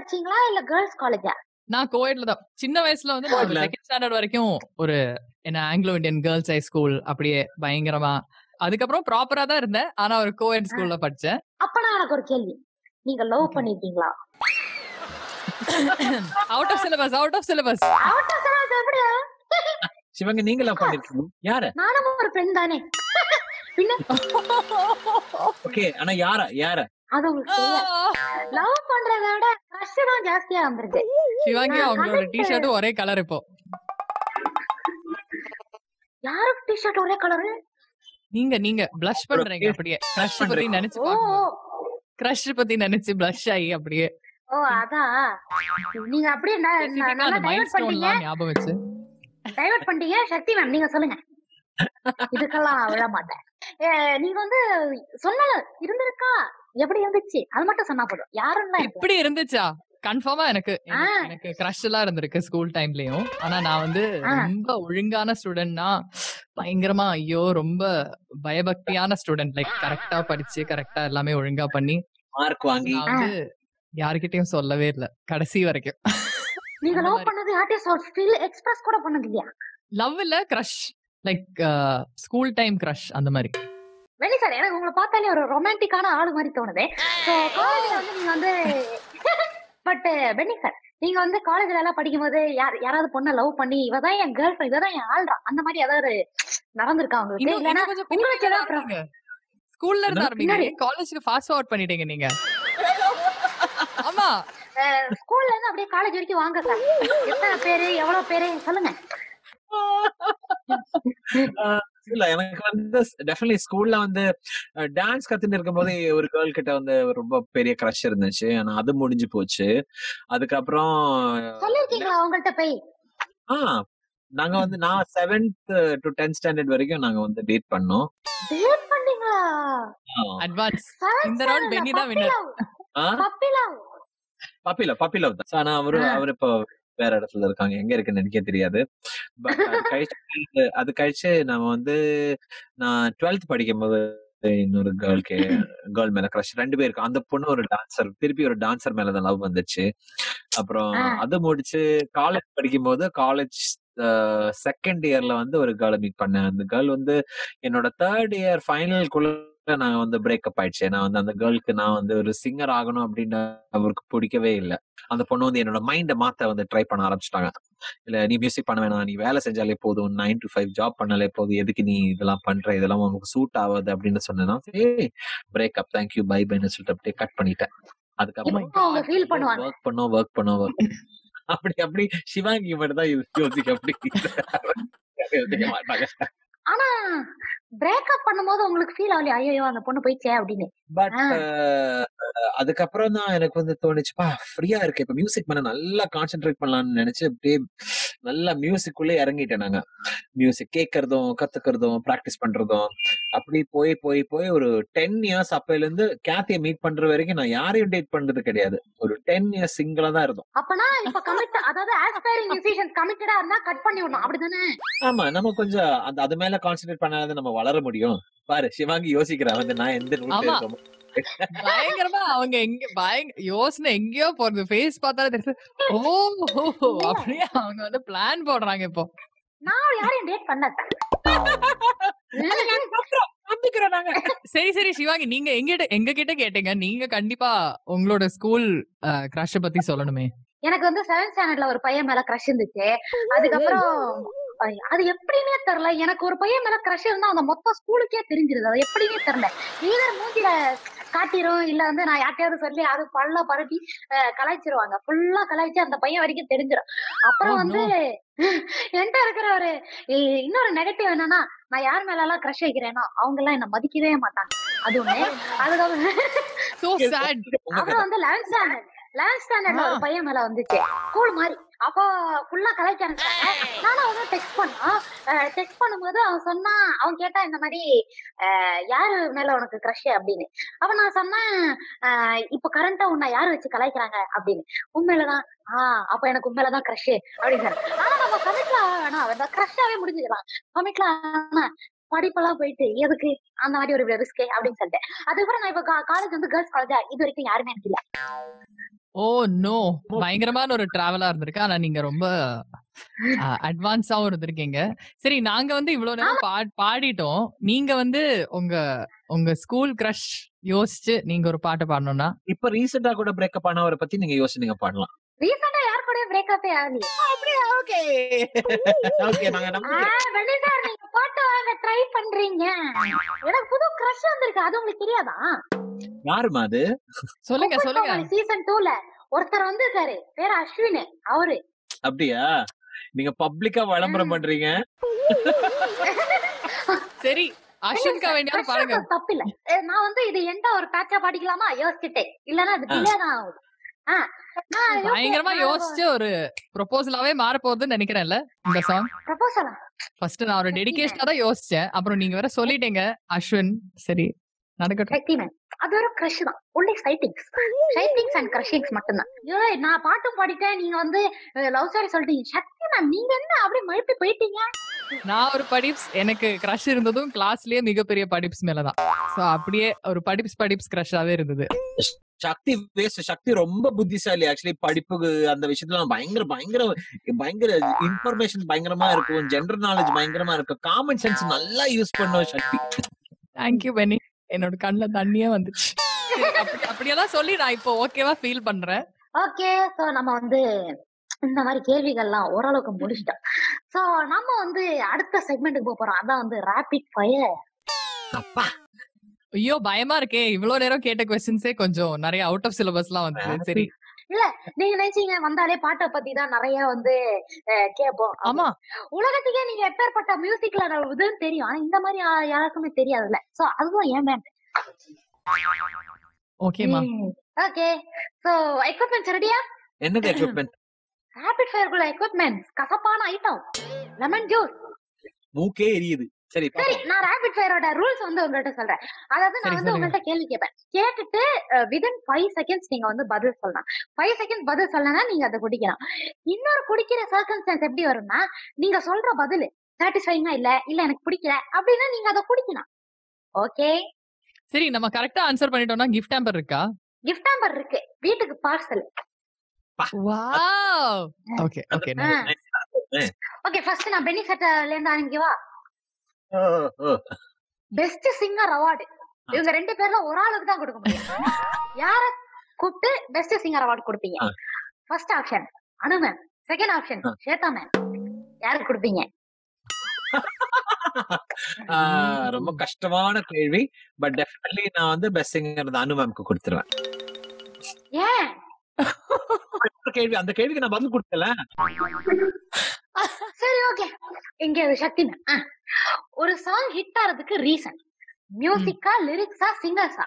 படிச்சீங்களா இல்ல கேர்ள்ஸ் காலேஜா நான் கோயட்ல தான் சின்ன வயசுல வந்து நான் கோயட்ல. செகண்ட் ஸ்டாண்டர்ட் வரைக்கும் ஒரு என்ன Anglo Indian girls high school அப்படியே பயங்கரமா அதுக்கப்புறம் ப்ராப்பரா தான் இருந்தேன் ஆனா ஒரு கோயட் ஸ்கூல்ல படிச்சேன் அப்பனா எனக்கு ஒரு கேள்வி நீங்க லவ் Okay. பண்ணிருக்கீங்களா out of syllabus out of syllabus அவட்ட சொல்லாத எப்படியா சிவங்க நீங்களா பண்ணிருக்கீங்க யார நானும் ஒரு ஃப்ரெண்ட் தானே பின்ன ஓகே ஆனா யார யார அது உங்களுக்கு தெரியாது லவ் பண்றத விட கஷ்ட தான் ஜாஸ்தியா வந்திருக்கு சிவாங்கி நான் அவங்களோட connect- டிஷர்ட்டும் ஒரே கலர் இப்போ யாருக்கு டிஷர்ட் ஒரே கலரு நீங்க நீங்க blush பண்றீங்க அப்படியே கிரஷ் பத்தி பண்றீங்க. நினைச்சு ஓ கிரஷ் பத்தி நினைச்சு blush ஆகி அப்படியே ஓ அதான் நீங்க அப்படியே ந- ந- Specific-ஆ நல்லா அந்த டைவர்ட் பண்ணீங்க milestone-லாம் ஞாபகம் வச்சு டைவர்ட் பண்ணீங்க சக்தி மேம் நீங்க சொல்லுங்க இதுக்கெல்லாம் விழ மாட்டேன் ஏ, நீங்க வந்து சொன்ன இருந்திருக்கா எப்படி இருந்துச்சு அது மட்டும் சொன்னா போதும் யாரும் இப்படி இருந்துச்சா கன்ஃபார்மா எனக்கு எனக்கு- ஆ. எனக்கு கிரஷ் எல்லாம் இருந்திருக்கு ஸ்கூல் டைம்லயும் ஆனா நான் வந்து ஆ. ரொம்ப ஒழுங்கான ஸ்டூடெண்ட்னா பயங்கரமா ஐயோ ரொம்ப பயபக்தியான ஸ்டூடெண்ட் லைக் கரெக்டா படிச்சு கரெக்டா எல்லாமே ஒழுங்கா பண்ணி மார்க் வாங்கி நான் வந்து யாருக்கிட்டயும் சொல்லவே இல்ல கடைசி வரைக்கும் நீங்க அந்த லவ் மாதிரி. பண்ணது யார்ட்டையும் ஃபீல் எக்ஸ்பிரஸ் கூட பண்ணது இல்லையா லவ் இல்ல crush like school time crush அந்த மாதிரி வெனி சார் எனக்கு உங்களை பார்த்தாலே ஒரு ரொமான்டிக்கான ஆளு மாதிரி தோணுது ஸோ காலேஜ்ல வந்து நீங்க வந்து பட் பென்னி சார் நீங்க வந்து காலேஜ்ல எல்லாம் படிக்கும்போது யார் யாராவது பொண்ணை லவ் பண்ணி இவதான் என் கேர்ள் ஃபிரெண்ட் இவதான் என் ஆள்றா அந்த மாதிரி ஏதாவது நடந்திருக்கா உங்களுக்கு இன்னும் இல்லைன்னா இன்னும் கொஞ்சம் உங்களுக்கு பின்னாடி ஏதாவது ஆரம்பிங்க ஸ்கூல்ல இருந்து என்ன? ஆரம்பிங்க பின்னாடி. காலேஜ்க்கு ஃபாஸ்ட் ஃபார்வர்ட் பண்ணிட்டீங்க நீங்க ஆமா ஸ்கூல்ல இருந்து அப்படியே காலேஜ் வரைக்கும் வாங்க சார் எத்தனை பேரு எவ்வளவு பேரு சொல்லுங்க இல்ல எனக்கு வந்து டெஃபினெட்லி ஸ்கூல்ல வந்து டான்ஸ் கத்துட்டு இருக்கும்போது ஒரு கேர்ள் கிட்ட வந்து ரொம்ப பெரிய கிரஷ் இருந்துச்சு ஆனா அது முடிஞ்சு போச்சு அதுக்கப்புறம் சொல்லிருக்கீங்களா அவங்கள்ட்ட போய் ஆ நாங்க வந்து நான் செவன்த் டு டென்த் ஸ்டாண்டர்ட் வரைக்கும் நாங்க வந்து டேட் பண்ணோம் டேட் பண்ணீங்களா அட்வான்ஸ் Seventh இந்த round standard பென்னி தான் puppy winner. love. ஆ Puppy love. Puppy love puppy love தான் ஆனா அவரு ஆ. அவர் இப்போ வேற இடத்துல இருக்காங்க எங்க இருக்குன்னு எனக்கே தெரியாது பட் அது கழிச்சு அது கழிச்சு நம்ம வந்து நான் டுவெல்த் படிக்கும் போது இன்னொரு கேர்ள்க்கு கேர்ள் மேல கிரஷ் ரெண்டு பேருக்கு அந்த பொண்ணு ஒரு டான்சர் திருப்பி ஒரு டான்சர் மேல தான் லவ் வந்துச்சு அப்புறம் ஆ. அது முடிச்சு காலேஜ் படிக்கும் போது காலேஜ் செகண்ட் இயர்ல வந்து ஒரு கேர்ளை மீட் பண்ணேன் அந்த கேர்ள் வந்து என்னோட தேர்ட் இயர் ஃபைனல்குள்ள நான் வந்து பிரேக்கப் ஆயிடுச்சு நான் வந்து அந்த கேர்ளுக்கு நான் வந்து ஒரு சிங்கர் ஆகணும் அப்படின்னு அவருக்கு பிடிக்கவே இல்லை அந்த பொண்ணு வந்து என்னோட மைண்ட மாத்த வந்து ட்ரை பண்ண ஆரம்பிச்சிட்டாங்க இல்ல நீ மியூசிக் பண்ண வேணாம் நீ வேலை செஞ்சாலே போதும் நைன் டு ஃபைவ் ஜாப் பண்ணாலே போதும் எதுக்கு நீ இதெல்லாம் பண்ற இதெல்லாம் உனக்கு சூட் ஆகாது அப்படின்னு சொன்னேன்னா சரி பிரேக்கப் தேங்க்யூ பை பைன்னு சொல்லிட்டு அப்படியே கட் பண்ணிட்டேன் அதுக்கப்புறம் இப்போ அவங்க feel பண்ணுவாங்க. ஒர்க் பண்ணோம் ஒர்க் பண்ணோம் ஒர்க் அப்படி அப்படி சிவாங்கி மட்டும் தான் யோசிக்க அப்படி யோசிக்க மாட்டாங்க ஆனா பிரேக்கப் பண்ணும்போது உங்களுக்கு ஃபீல் ஆகலையா ஐயோ அந்த பொண்ணு போயிடுச்சே அப்படின்னு பட் ஆ. அதுக்கப்புறம் தான் எனக்கு வந்து தோணுச்சுப்பா ஃப்ரீயா இருக்கு இப்ப மியூசிக் மேல நல்லா கான்சென்ட்ரேட் பண்ணலாம்னு நினைச்சு அப்படியே நல்லா மியூசிக் உள்ளே இறங்கிட்டேன் நாங்க மியூசிக் கேட்கறதும் கத்துக்கிறதும் பிராக்டிஸ் பண்றதும் அப்படி போய் போய் போய் ஒரு டென் இயர்ஸ் அப்பையில இருந்து கேத்திய மீட் பண்ற வரைக்கும் நான் யாரையும் டேட் பண்றது கிடையாது ஒரு டென் இயர்ஸ் சிங்கிளா தான் இருந்தோம் அப்பனா இப்ப கமிட் அதாவது ஆஸ்பைரிங் மியூசிஷியன் கமிட்டடா இருந்தா கட் பண்ணி விடணும் அப்படிதானே ஆமா நம்ம கொஞ்சம் அந்த அது மேல கான்சென்ட்ரேட் பண்ணாதான் நம்ம வளர முடியும் பாரு சிவாங்கி யோசிக்கிறா வந்து நான் எந்த நூட்ல ஆமா. இருக்கோம் பயங்கரமா அவங்க எங்க பயங்க யோசனை எங்கேயோ போறது ஃபேஸ் பார்த்தாலே தெரியுது ஓ ஓ, அப்படியே அவங்க வந்து பிளான் போடுறாங்க இப்போ நான் யாரையும் டேட் பண்ண நம்பிக்கிறோம் நாங்க சரி சரி சிவாங்கி நீங்க எங்கிட்ட எங்க கிட்ட கேட்டீங்க நீங்க கண்டிப்பா உங்களோட ஸ்கூல் கிரஷ பத்தி சொல்லணுமே எனக்கு வந்து செவன்த் ஸ்டாண்டர்ட்ல ஒரு பையன் மேல கிரஷ் இருந்துச்சு அதுக்கப்புறம் ஐ- அது எப்படின்னே தெரியல எனக்கு ஒரு பையன் மேல கிரஷ் இருந்தா அந்த மொத்த ஸ்கூலுக்கே தெரிஞ்சிருது அது எப்படின்னே தெரியல நீதர் மூஞ்சில காட்டிரும் இல்ல வந்து நான் யார்ட்டையாவது சொல்லி அது பல்ல பரப்பி அஹ், கலாய்ச்சிருவாங்க ஃபுல்லா கலாய்ச்சி அந்த பையன் வரைக்கும் தெரிஞ்சிரும் அப்புறம் Oh, வந்து என்கிட்ட இருக்கிற ஒரு இ- இன்னொரு நெகட்டிவ் என்னன்னா நான் யார் மேல எல்லாம் கிரஷ் வைக்கிறேனோ அவங்க எல்லாம் என்ன மதிக்கவே மாட்டாங்க அது ஒண்ணு அதுக்கப்புறம் சோ சேட் உங்க அப்புறம் வந்து லெவன்த் ஸ்டாண்டர்ட் லெவன்த் ஸ்டாண்டர்ட்ல ஒரு பையன் மேல வந்துச்சு ஸ்கூல் மாதிரி அப்போ ஃபுல்லா கலாய்க்க ஆரம்பிச்சாங்க நானும் அவனும் டெக்ஸ்ட் பண்ணோம் டெக்ஸ்ட் பண்ணும்போது அவன் சொன்னான் அவன் கேட்டா இந்த மாதிரி அஹ், யாரு மேல உனக்கு க்ரஷ் அப்படின்னு அப்ப நான் சொன்னேன் அஹ், இப்ப கரண்டா உன்னை யாரு வச்சு கலாய்க்கிறாங்க அப்படின்னு உண்மையிலதான் ஆஹ் அப்ப எனக்கு உண்மையிலதான் க்ரஷ் அப்படின்னு சொன்னேன் ஆனா நம்ம கமிட்லாம் வேணாம் அவன் க்ரஷ்டாவே முடிஞ்சுக்கலாம் கமிட்லாம் படிப்பெல்லாம் போயிட்டு எதுக்கு அந்த மாதிரி ஒரு ரிஸ்க் அப்படின்னு சொல்லிட்டு அதுக்கப்புறம் நான் இப்ப காலேஜ் வந்து கேர்ள்ஸ் காலேஜா இது வரைக்கும் யாருமே எனக்கு இல்ல ஓ நோ பயங்கரமான ஒரு டிராவலா இருந்திருக்கு ஆனா நீங்க ரொம்ப அட்வான்ஸாவும் இருந்திருக்கீங்க சரி நாங்க வந்து இவ்வளவு நேரம் பா- பாடிட்டோம் நீங்க வந்து உங்க உங்க ஸ்கூல் கிரஷ் யோசிச்சு நீங்க ஒரு பாட்டு பாடணும்னா இப்ப ரீசெண்டா கூட பிரேக்கப் ஆனவரை பத்தி நீங்க யோசிச்சு நீங்க பாடலாம் ரீசெண்டா யார் கூட பிரேக்கப்பே ஆகலையே ஓகே ஓகே நாங்க ஆ, நம்பிக்கிறோம் வெள்ளி சார் நீங்க பாட்டு வாங்க ட்ரை பண்றீங்க எனக்கு புது கிரஷ் வந்திருக்கு அது உங்களுக்கு தெரியாதா யாருமா அது சொல்லுங்க சொல்லுங்க சீசன் டூல ஒருத்தர் வந்திருக்காரு பேரு அஸ்வின் அவரு அப்படியா நீங்க பப்ளிக்கா விளம்பரம் பண்றீங்க சரி அஸ்வின்கா வேண்டியாவது Crush பாருங்க அது தப்பு இல்ல அஹ் நான் வந்து இது எந்த ஒரு பேட்சா பாடிக்கலாமா யோசிச்சுட்டு இல்லன்னா அது ஆ. டிலே தான் ஆகுது ஆ, நான் யோசி- பயங்கரமா நான் யோசிச்சு ஒரு ப்ரொபோசலாவே மாற போகுதுன்னு நினைக்கிறேன்ல இந்த சாங் proposal ஆ? ஃபர்ஸ்ட் நான் ஒரு டெடிகேஷனா தான் யோசிச்சேன் அப்புறம் நீங்க வேற சொல்லிட்டீங்க அஸ்வின் சரி நடக்கட்டும் சக்தி மேம் அது ஒரு கிரஷ் தான் only sightings sightings and crushings மட்டும்தான் ஏய் நான் பாட்டும் பாடிட்டேன் நீங்க வந்து லவ் ஸ்டோரி சொல்லிட்டீங்க சக்தி மேம் நீங்க என்ன அப்படியே மழுப்பி போயிட்டீங்க நான் ஒரு படிப்ஸ் எனக்கு கிரஷ் இருந்ததும் கிளாஸ்லயே மிகப்பெரிய படிப்ஸ் மேலதான் சோ அப்படியே ஒரு படிப்ஸ் படிப்ஸ் கிரஷாவே இருந்தது சக்தி வேஸ்ட் சக்தி ரொம்ப புத்திசாலி ஆக்சுவலி படிப்புக்கு அந்த விஷயத்துல பயங்கர பயங்கர பயங்கர இன்ஃபர்மேஷன் பயங்கரமா இருக்கும் ஜென்ரல் நாலேஜ் பயங்கரமா இருக்கும் காமன் சென்ஸ் நல்லா யூஸ் பண்ணும் சக்தி தேங்க்யூ பெனி என்னோட கண்ணுல தண்ணியே வந்துச்சு சரி, அப்படி அப்படியெல்லாம் சொல்லி நான் இப்போ ஓகேவா ஃபீல் பண்றேன் ஓகே சோ நம்ம வந்து இந்த மாதிரி கேள்விகள்லாம் ஓரளவுக்கு முடிச்சிட்டோம் சோ நம்ம வந்து அடுத்த செக்மெண்ட்டுக்கு போக போறோம் அதான் வந்து ரேபிட் ஃபயர் அப்பா ஐயோ பயமா இருக்கே இவ்வளவு நேரம் கேட்ட கொஸ்டின்ஸே கொஞ்சம் நிறைய அவுட் ஆஃப் சிலபஸ்லாம் வந்தது சரி நீங்க நினைச்சீங்க வந்தாலே பாட்டை பத்தி தான் நிறைய வந்து அஹ், கேட்போம் ஆமா உலகத்துக்கே நீங்க எப்பேற்பட்ட மியூசிக்ல இதுன்னு தெரியும் ஆனா இந்த மாதிரி யா- யாருக்குமே தெரியாதுல்ல சோ அதுதான் ஏன் மேம் ஓகேமா ஓகே சோ எக்யூப்மெண்ட்ஸ் ரெடியா என்னது எக்யூப்மெண்ட் ரேபிட் ஃபயர்க்குள்ள எக்யூப்மெண்ட் கசப்பான ஐட்டம் லெமன் ஜூஸ் மூக்கே எரியுது சரி சரி பாப்போம். நான் ரேபிட் ஃபயரோட ரூல்ஸ் வந்து உங்கள்ட்ட சொல்றேன் அதாவது சரி, நான் வந்து சொல்லுங்க. உங்கள்ட்ட கேள்வி கேட்பேன் கேட்டுட்டு விதின் ஃபைவ் செகண்ட்ஸ் நீங்க வந்து பதில் சொல்லலாம் ஃபைவ் செகண்ட்ஸ் பதில் சொல்லனா நீங்க அதை குடிக்கலாம் இன்னொரு குடிக்கிற சர்க்கம்ஸ்டன்ஸ் எப்படி வரும்னா நீங்க சொல்ற பதில் சாட்டிஸ்ஃபைங்கா இல்ல இல்ல எனக்கு பிடிக்கல அப்படின்னா நீங்க அதை குடிக்கலாம் ஓகே சரி நம்ம கரெக்டா ஆன்சர் பண்ணிட்டோம்னா கிஃப்ட் டேம்பர் இருக்கா கிஃப்ட் நம்பர் இருக்கு வீட்டுக்கு parcel wow okay okay okay first நான் பெனி செட்டர்ல இருந்து ஆரம்பிக்கவா ஓ, ஓ. பெஸ்ட் சிங்கர் அவார்டு இவங்க ரெண்டு பேர்ல ஒரு ஆளுக்கு தான் கொடுக்க முடியும் யார கூப்பிட்டு பெஸ்ட் சிங்கர் அவார்டு கொடுப்பீங்க ஆ. First option Anu ma'am second option ஆ. ஸ்வேதா மேம் யாருக்கு கொடுப்பீங்க ஆ, ரொம்ப கஷ்டமான கேள்வி பட் டெஃபினெட்லி நான் வந்து பெஸ்ட் சிங்கர் அனு மேம்க்கு கொடுத்துருவேன் ஏன் ஒரு கேள்வி அந்த கேள்விக்கு நான் பதில் கொடுத்தல சரி ஓகே இங்க ஒரு சக்தி மேம் ஒரு சாங் ஹிட் ஆறதுக்கு ரீசன் மியூசிக்கா லிரிக்ஸா சிங்கர்ஸா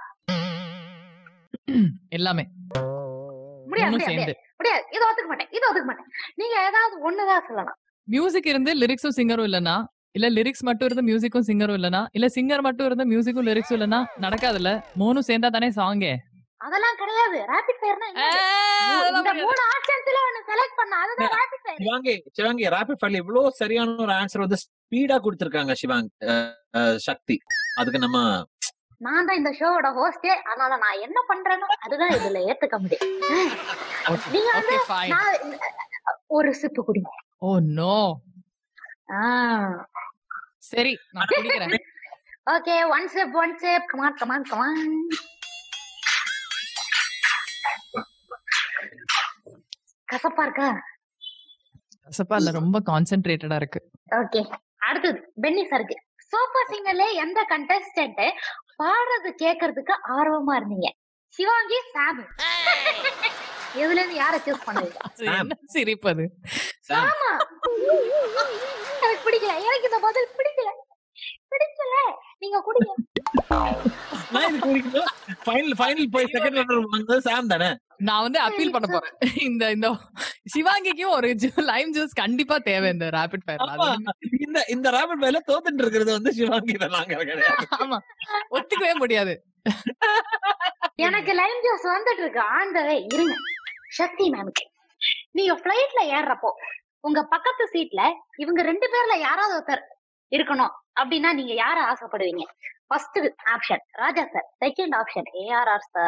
எல்லாமே முடியாது மூணும் முடியாது சேர்ந்து முடியாது இது ஒத்துக்க மாட்டேன் இது ஒத்துக்க மாட்டேன் நீங்க ஏதாவது ஒண்ணுதான் சொல்லலாம் மியூசிக் இருந்து லிரிக்ஸும் சிங்கரும் இல்லனா இல்ல லிரிக்ஸ் மட்டும் இருந்து மியூசிக்கும் சிங்கரும் இல்லனா இல்ல சிங்கர் மட்டும் இருந்து மியூசிக்கும் லிரிக்ஸும் இல்லனா நடக்காதுல்ல மூணும் சேர்ந்தா தானே சாங்கே அதெல்லாம் கிடையாது ரேபிட் ஃபயர்னா இந்த மூணு ஆப்ஷன்ஸ்ல ஒன்னு செலக்ட் பண்ண அதுதான் rapid fire Shivangi Shivangi rapid ஃபயர்ல இவ்வளவு சரியான ஒரு ஆன்சர் வந்து ஸ்பீடா கொடுத்திருக்காங்க சிவாங் அஹ், அஹ், சக்தி அதுக்கு நம்ம நான் தான் இந்த ஷோவோட ஹோஸ்டே அதனால நான் என்ன பண்றேனோ அதுதான் இதுல ஏத்துக்க முடியும் நீங்க வந்து ஓகே ஃபைன் நான் ஒரு சிப்பு குடிங்க ஓ நோ ஆ சரி நான் குடிக்கிறேன் okay one sip one sip come on come on come on கசப்பா இருக்கா கசப்பா இல்ல ரொம்ப கான்சென்ட்ரேட்டடா இருக்கு ஓகே அடுத்தது பென்னி சருக்கு சூப்பர் சிங்கர்ல எந்த கண்டஸ்டன்ட் பாடுறது கேக்குறதுக்கு ஆர்வமா இருந்தீங்க சிவாங்கி சாமி இதுல இருந்து யார சூஸ் பண்ணுவீங்க அது என்ன சிரிப்பது சாம், ஆமா எனக்கு பிடிக்கல எனக்கு இந்த பதில் பிடிக்கல பிடிக்கல நீங்க குடிங்க நான் இது குடிக்கணும். final final போய் செகண்ட் ரன்னர் வாங்குறது சாம் தானே நான் வந்து அப்பீல் பண்ண போறேன் இந்த இந்த சிவாங்கிக்கும் ஒரு லைம் ஜூஸ் கண்டிப்பா தேவை இந்த ரேபிட் ஃபயர்ல ஆமா. இந்த இந்த ரேபிட் ஃபயர்ல தோத்துட்டு இருக்கிறது வந்து சிவாங்கி தான் நாங்க கிடையாது ஆமா ஒத்துக்கவே முடியாது எனக்கு லைம் ஜூஸ் வந்துட்டு இருக்கு ஆண்டவே இருங்க சக்தி மேம்க்கு நீங்க பிளைட்ல ஏறுறப்போ உங்க பக்கத்து சீட்ல இவங்க ரெண்டு பேர்ல யாராவது ஒருத்தர் இருக்கணும் அப்படின்னா நீங்க யார ஆசைப்படுவீங்க first option Raja sir second option ARR sir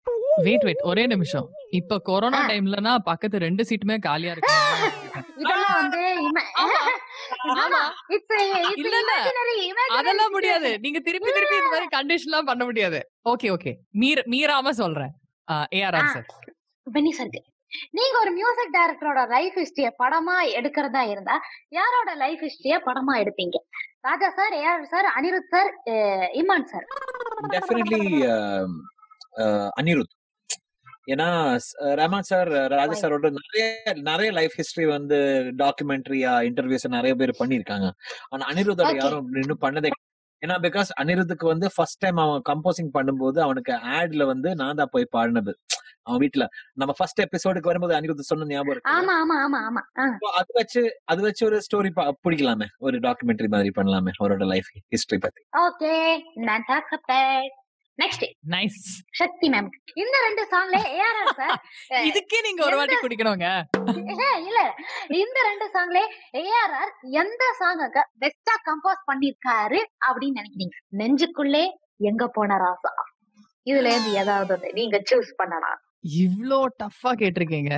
wait wait ஒரே நிமிஷம் இப்ப கொரோனா ஆ. டைம்லனா பக்கத்து ரெண்டு சீட்டுமே காலியா இருக்கு இதெல்லாம் வந்து ima- ஆமா. ஆமா. It's a- it's இல்ல, இல்ல. imaginary, imaginary அதெல்லாம் முடியாது situation. நீங்க திருப்பி திருப்பி இந்த மாதிரி கண்டிஷன்லாம் பண்ண முடியாது ஓகே ஓகே மீற மீறாம சொல்றேன் ஏஆர்ஆர் ஆ. சார் பென்னி சருக்கு நீங்க ஒரு மியூசிக் டைரக்டரோட லைஃப் ஹிஸ்டரிய படமா எடுக்கிறதா இருந்தா யாரோட லைஃப் ஹிஸ்டரிய படமா எடுப்பீங்க Raja sir AR sir Anirudh sir அஹ் இமான் சார் டெஃபினெட்லி அனிருத் ஏன்னா ஸ்- ரஹ்மான் சார் ராஜா சாரோட நிறைய நிறைய லைஃப் ஹிஸ்டரி வந்து டாக்குமெண்ட்ரியா இன்டர்வியூஸ் நிறைய பேர் பண்ணிருக்காங்க ஆனா அனிருத்தோட Okay. யாரும் இன்னும் பண்ணதே கிடையாது. ஏன்னா பிகாஸ் அனிருத்துக்கு வந்து ஃபர்ஸ்ட் டைம் அவன் கம்போசிங் பண்ணும்போது அவனுக்கு ஆட்ல வந்து நான் தான் போய் பாடினது அவன் வீட்டுல நம்ம ஃபர்ஸ்ட் எபிசோடுக்கு வரும்போது அனிருத் சொன்ன ஞாபகம் இருக்கு ஆமா ஆமா ஆமா ஆமா ஆ. So, அது வச்சு அது வச்சு ஒரு ஸ்டோரி பிடிக்கலாமே ஒரு டாக்குமெண்ட்ரி மாதிரி பண்ணலாமே அவரோட லைஃப் ஹிஸ்டரி பத்தி ஓகே நான் accepted next nice Shakthi ma'am இந்த ரெண்டு சாங்ல ஏஆர்ஆர் சார் இதுக்கே நீங்க ஒரு வாட்டி குடிக்கணுங்க இல்ல இந்த ரெண்டு சாங்ல ஏஆர்ஆர் எந்த சாங்குக்கு பெஸ்டா கம்போஸ் பண்ணிருக்காரு அப்படின்னு நினைக்கிறீங்க நெஞ்சுக்குள்ளே எங்க போன ராசா இதுல இருந்து ஏதாவது ஒண்ணு நீங்க சூஸ் பண்ணலாம் இவ்ளோ டஃப்பா கேட்டிருக்கீங்க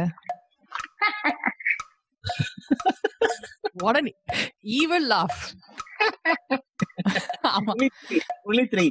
உடனே ஈவல் லாஃப் ஆமா only three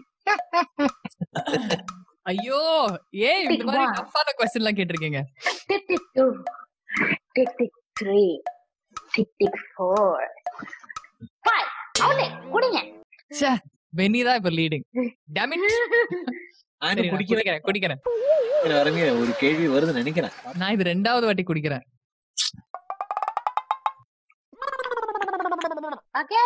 ஐயோ ஏன் இந்த Tick மாதிரி one. டஃப்பான கொஸ்டின் எல்லாம் கேட்டிருக்கீங்க tick tick two tick tick three tick tick four five out குடிங்க ச்சே பென்னி தான் இப்ப லீடிங் டேமிட் நான் சரி நான் குடிக்கிற குடிக்கிறேன் குடிக்கிறேன் வரமே ஒரு கேள்வி வருதுன்னு நினைக்கிறேன் நான் இது ரெண்டாவது வாட்டி குடிக்கிறேன் ஓகே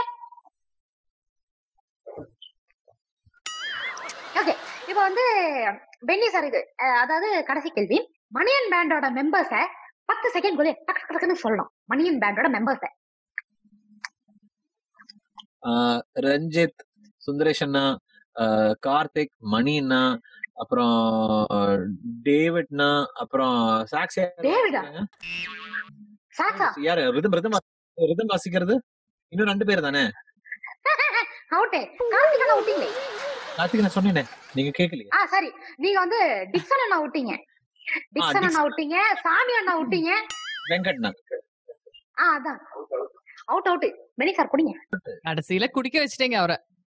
ஓகே இப்போ வந்து பென்னி சார் இது அஹ், அதாவது கடைசி கேள்வி மணியன் பேண்டோட மெம்பர்ஸ பத்து செகண்ட் குள்ளே டக்கு டக்கு டக்குன்னு சொல்லணும் மணியன் பேண்டோட மெம்பர்ஸ ஆஹ் ரஞ்சித் சுந்தரேஷ் அண்ணா ஆஹ் கார்த்திக் மணி அண்ணா அப்புறம் டேவிட்னா அப்புறம் சாக்ஸ் டேவிடா சாக்ஸா யாரு ரிதம் ரிதம் வாசி- ரிதம் வாசிக்கிறது இன்னும் ரெண்டு பேர் தானே அவுட்டே கார்த்திகா விட்டீங்களே கார்த்திக் நான் சொன்னேனே நீங்க கேக்கலையா ஆ சரி நீங்க வந்து டிக்சன் அண்ணா விட்டீங்க டிக்சன் அண்ணா டிக்சன். விட்டீங்க சாமி அண்ணா விட்டீங்க வெங்கட்ண்ணா ஆ அதான் அவுட் அவுட் பெனி சார் குடிங்க கடைசியில குடிக்க வச்சுட்டேங்க அவரை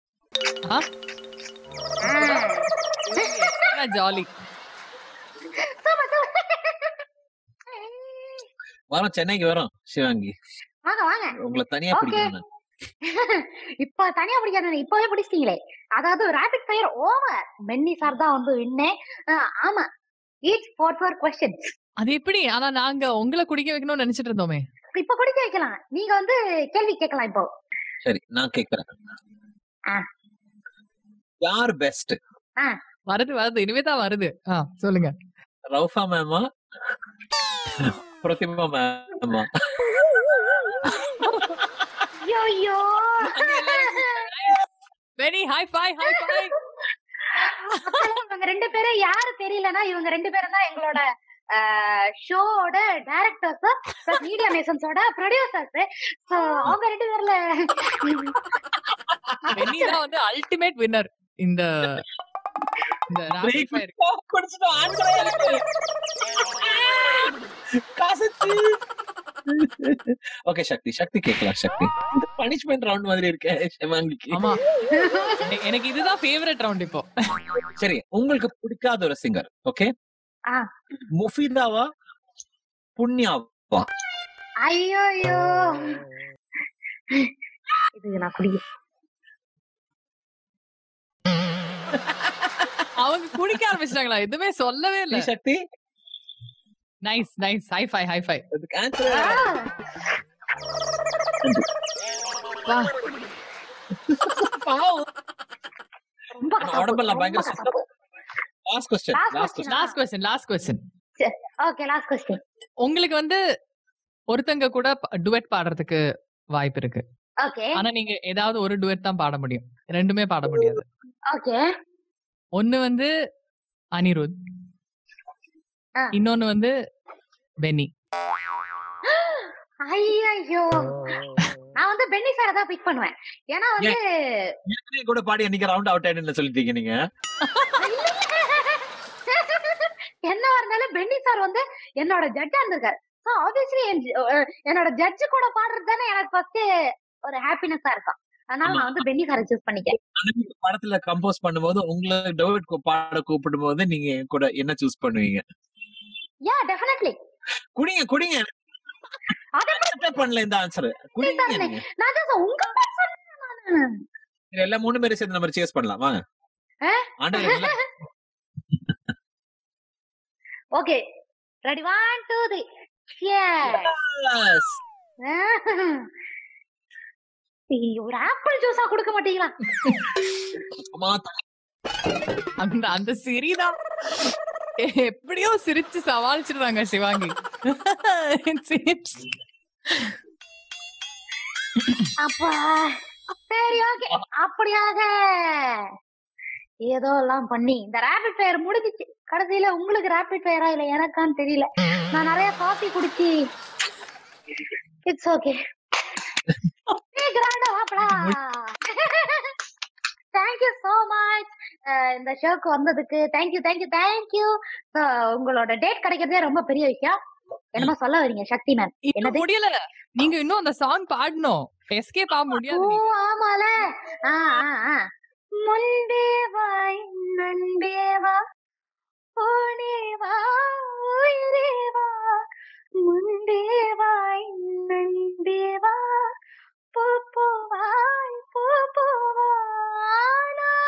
ஜாலி சூப்பர் சூப்பர் வரோம் சென்னைக்கு வரோம் சிவாங்கி வாங்க வாங்க உங்களை தனியா Okay. பிடிக்கணும் நான். இப்ப தனியா பிடிக்காது இப்பவே பிடிச்சிட்டீங்களே அதாவது ரேபிட் ஃபயர் ஓவர் மென்னி சார் தான் வந்து வின்னே ஆமா ஈச் ஃபோர் ஃபோர் கொஸ்டின்ஸ் அது எப்படி ஆனா நாங்க உங்களை குடிக்க வைக்கணும்னு நினைச்சிட்டு இருந்தோமே இப்ப குடிக்க வைக்கலாம் நீங்க வந்து கேள்வி கேட்கலாம் இப்போ சரி நான் கேக்குறேன் ஆ. யார் பெஸ்ட் வருது வருது இனிமேதான் வருது ஆ சொல்லுங்க ரவுஃபா மேமா பிரதிமா மேமா ஐயோ very high five high five இவங்க ரெண்டு பேரும் யாரு தெரியலன்னா இவங்க ரெண்டு பேரும் தான் எங்களோட ஷோட டைரக்டர்ஸ் மீடியா மேசன்ஸோட ப்ரொடியூசர்ஸ் சோ அவங்க ரெண்டு பேர்ல வென்னி தான் வந்து அல்டிமேட் வின்னர் இந்த இந்த rapid fire. Okay Shakthi Shakthi கேட்கலாம் சக்தி பனிஷ்மெண்ட் ரவுண்ட் மாதிரி இருக்கே சிவாங்கிக்கு ஆமா எ- எனக்கு இதுதான் ஃபேவரட் ரவுண்ட் இப்போ சரி உங்களுக்கு பிடிக்காத ஒரு சிங்கர் ஓகே ஆ. முஃபிதாவா புண்ணியாவா ஐயோ ஐயோ இது நான் குடிக்க அவங்க குடிக்க ஆரம்பிச்சிட்டாங்களா எதுவுமே சொல்லவே இல்ல நீ Shakthi nice nice high five high five அதுக்கு ஆன்சர் வா ரொம்ப உடம்பெல்லாம் பயங்கர சுத்தம் last question Last last question. Question last question last question okay last question உங்களுக்கு வந்து ஒருத்தங்க கூட டுவெட் பாடுறதுக்கு வாய்ப்பு இருக்கு ஓகே ஆனா நீங்க ஏதாவது ஒரு டுவெட் தான் பாட முடியும் ரெண்டுமே பாட முடியாது ஓகே ஒண்ணு வந்து அனிருத் ஆ. இன்னொன்னு வந்து பென்னி ஐயோ நான் வந்து பென்னி சாரை தான் பிக் பண்ணுவேன் ஏன்னா வந்து கூட பாடி அன்னைக்கு ரவுண்ட் அவுட் ஆயிடுன்னு சொல்லிட்டீங்க நீங்க என்னவா இருந்தாலும் பென்னி சார் வந்து என்னோட ஜட்ஜா இருந்திருக்காரு சோ ஆப்வியஸ்லி என்னோட ஜட்ஜ் கூட பாடுறது தானே எனக்கு ஃபர்ஸ்ட் ஒரு ஹாப்பினஸா இருக்கும் அதனால நான் வந்து பென்னி சாரை சூஸ் பண்ணிக்கிறேன் அனன்யா படத்துல கம்போஸ் பண்ணும்போது உங்களை டவுட் பாட கூப்பிடும் போது நீங்க என் கூட என்ன சூஸ் பண்ணுவீங்க யா டெஃபினெட்லி குடிங்க குடிங்க அத Accept பண்ணல இந்த ஆன்சர் குடிங்க தானே. நீங்க. நான் தான் சொ- உங்க பேர் சொன்னேன் நானு. சரி, எல்லா மூணு பேரும் சேர்ந்து நம்ம சேஸ் பண்ணலாம் வாங்க ஆ? ஆண்டவர் எல்லாம் okay ready one two three Yes. ஒரு ஆப்பிள் ஜூஸா கொடுக்க மாட்டீங்களா அம்மா, அந்த அந்த சிரிதான் எப்படியோ சிரிச்சு சமாளிச்சிடுறாங்க சிவாங்கி It seems. அப்பா சரி ஓகே அப்படியாக ஏதோ எல்லாம் பண்ணி இந்த ரேபிட் ஃபயர் முடிஞ்சிச்சு கடைசியில உங்களுக்கு ரேபிட் ஃபயரா இல்ல எனக்கான்னு தெரியல நான் நிறைய காஃபி குடிச்சு இட்ஸ் ஓகே கிராண்டா வாப்படா தேங்க்யூ சோ மச் இந்த ஷோக்கு வந்ததுக்கு தேங்க்யூ தேங்க்யூ தேங்க்யூ உங்களோட டேட் கிடைக்கிறதே ரொம்ப பெரிய விஷயம் என்னமோ சொல்ல வரீங்க சக்தி மேம் இன்னும் என்னது? முடியல நீங்க இன்னும் அந்த சாங் பாடணும் எஸ்கேப் ஆக முடியாது ஓ நீங்க. ஆமால ஆ, ஆ, ஆ. முன்பே வா நன்பே வா போனே வா உயிரே வா முன்பே வா நன்பே வா போ போவாய் போ போவானா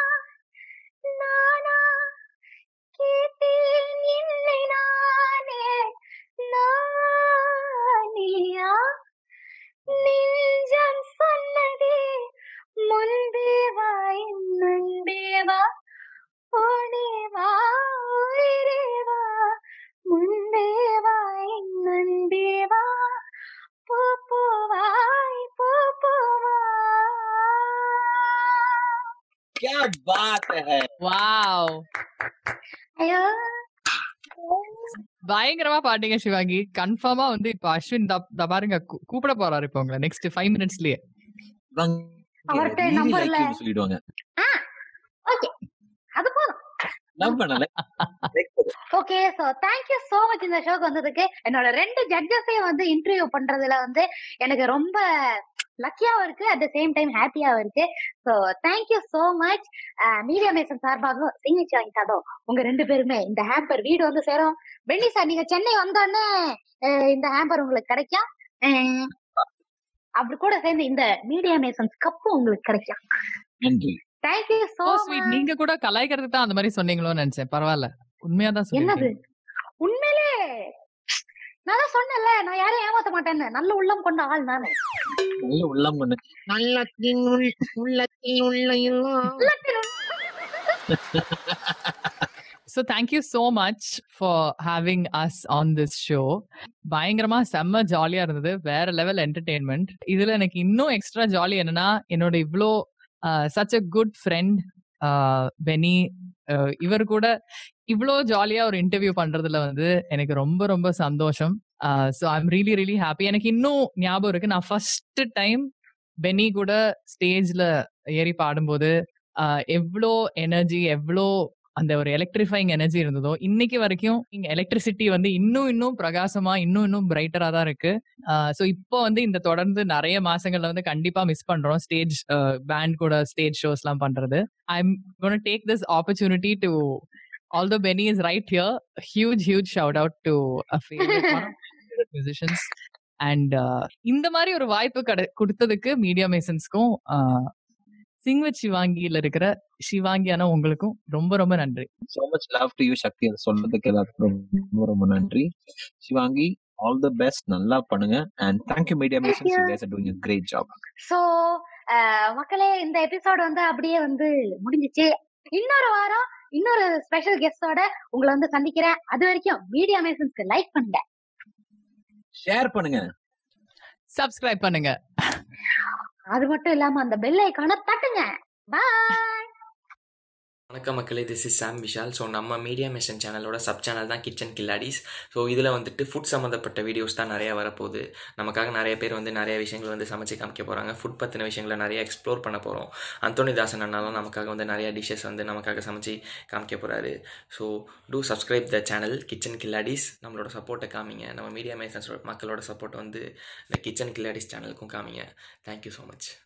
நானா கேட்டேன் இல்லை நானே நானியா நெஞ்சம் சொன்னதே முன்பே வா நன்பே வா போனே வா உயிரே வா முன்பே வா நன்பே வா போ போவாய் போ போவா क्या बात है Wow. ஐயோ பயங்கரமா பாட்டீங்க சிவாங்கி கன்ஃபார்மா வந்து இப்ப அஸ்வின் தப்- தா பாருங்க கூ- கூப்பிட போறாரு இப்ப உங்களை நெக்ஸ்ட் ஃபைவ் மினிட்ஸ்லயே இவங்க அவர்ட்ட really number like இல்ல. you ன்னு சொல்லிடுவாங்க ஓகே அது போதும் லவ் பண்ணல okay so thank you so much இந்த ஷோக்கு வந்ததுக்கு என்னோட ரெண்டு ஜட்ஜஸையும் வந்து இன்டர்வியூ பண்றதுல வந்து எனக்கு ரொம்ப லக்கியாவும் இருக்கு அட் த சேம் டைம் ஹாப்பியாவும் இருக்கு so thank you so much Media Masons சார்பாகவும் சிக்னேச்சர் வாங்கி சார்பாகவும் உங்க ரெண்டு பேருமே இந்த ஹேம்பர் வீடு வந்து சேரும் பென்னி சார் நீங்க சென்னை வந்தோடனே அஹ், இந்த ஹேம்பர் உங்களுக்கு கிடைக்கும் அஹ், அப்படி கூட சேர்ந்து இந்த மீடியா மேசன்ஸ் கப்பு உங்களுக்கு கிடைக்கும் நன்றி தேங்க்யூ சோ ஓ ஸ்வீட் நீங்க கூட கலாய்க்கிறதுக்கு தான் அந்த மாதிரி சொன்னீங்களோன்னு நினைச்சேன் பரவாயில்ல உண்மையா தான் என்னது சொல்லுங்க உண்மையிலே நான் தான் சொன்னேன்ல நான் யாரையும் ஏமாத்த மாட்டேன்னு நல்ல உள்ளம் கொண்ட ஆள் நானு நல்ல உள்ளம் கொண்டு நல்லத்தின் உள் உள்ளத்தில் உள்ள எல்லாம் so thank you so much for having us on this show பயங்கரமா செம்ம ஜாலியா இருந்தது வேற லெவல் என்டர்டெயின்மெண்ட் இதுல எனக்கு இன்னும் எக்ஸ்ட்ரா ஜாலி என்னன்னா என்னோட இவ்வளோ such a good friend Benny இவர் கூட இவ்வளோ ஜாலியா ஒரு இன்டர்வியூ பண்றதுல வந்து எனக்கு ரொம்ப ரொம்ப சந்தோஷம் so I'm really really happy எனக்கு இன்னும் ஞாபகம் இருக்கு நான் ஃபர்ஸ்ட் டைம் பெனி கூட ஸ்டேஜ்ல ஏறி பாடும்போது எவ்வளோ எனர்ஜி எவ்வளோ அந்த ஒரு எலக்ட்ரிஃபைங் எனர்ஜி இருந்ததோ இன்னைக்கு வரைக்கும் இங்க எலக்ட்ரிசிட்டி வந்து இன்னும் இன்னும் பிரகாசமா இன்னும் இன்னும் பிரைட்டரா தான் இருக்கு ஸோ இப்போ வந்து இந்த தொடர்ந்து நிறைய மாசங்கள்ல வந்து கண்டிப்பா மிஸ் பண்றோம் ஸ்டேஜ் பேண்ட் கூட ஸ்டேஜ் ஷோஸ் எல்லாம் பண்றது I am gonna take this opportunity to although Benny is right here huge huge shout out to musicians and இந்த மாதிரி ஒரு வாய்ப்பு கடை கொடுத்ததுக்கு மீடியா மேசன்ஸ்க்கும் சிங் வித் சிவாங்கியில இருக்கிற சிவாங்கியான உங்களுக்கும் ரொம்ப ரொம்ப நன்றி so much love to you சக்தி அதை சொல்றதுக்கு எல்லாத்துக்கும் ரொம்ப ரொம்ப நன்றி சிவாங்கி ஆல் தி பெஸ்ட் நல்லா பண்ணுங்க and thank you Media Masons you guys are doing a great job so மக்களே இந்த எபிசோடு வந்து அப்படியே வந்து முடிஞ்சிச்சு இன்னொரு வாரம் இன்னொரு ஸ்பெஷல் கெஸ்டோட உங்களை வந்து சந்திக்கிறேன் அது வரைக்கும் மீடியா மேசன்ஸ்க்கு லைக் பண்ணுங்க ஷேர் பண்ணுங்க சப்ஸ்கிரைப் பண்ணுங்க அது மட்டும் இல்லாம அந்த பெல் ஐக்கான தட்டுங்க பாய் வணக்கம் மக்களே this is Sam Vishal so நம்ம மீடியா மிஷன் சேனலோட சப் சேனல் தான் கிச்சன் கில்லாடிஸ் ஸோ இதில் வந்துட்டு ஃபுட் சம்மந்தப்பட்ட வீடியோஸ் தான் நிறையா வரப்போகுது நமக்காக நிறைய பேர் வந்து நிறைய விஷயங்கள் வந்து சமைச்சு காமிக்க போகிறாங்க ஃபுட் பற்றின விஷயங்களை நிறைய எக்ஸ்ப்ளோர் பண்ண போகிறோம் அந்தோனி தாசன் அண்ணாலும் நமக்காக வந்து நிறைய டிஷ்ஷஸ் வந்து நமக்காக சமைச்சு காமிக்க போகிறாரு so to subscribe the channel kitchen கில்லாடிஸ் நம்மளோட சப்போர்ட்டை காமிங்க நம்ம மீடியா மேசன்ஸோட மக்களோட சப்போர்ட் வந்து இந்த கிச்சன் கில்லாடிஸ் சேனலுக்கும் காமிங்க தேங்க்யூ ஸோ மச்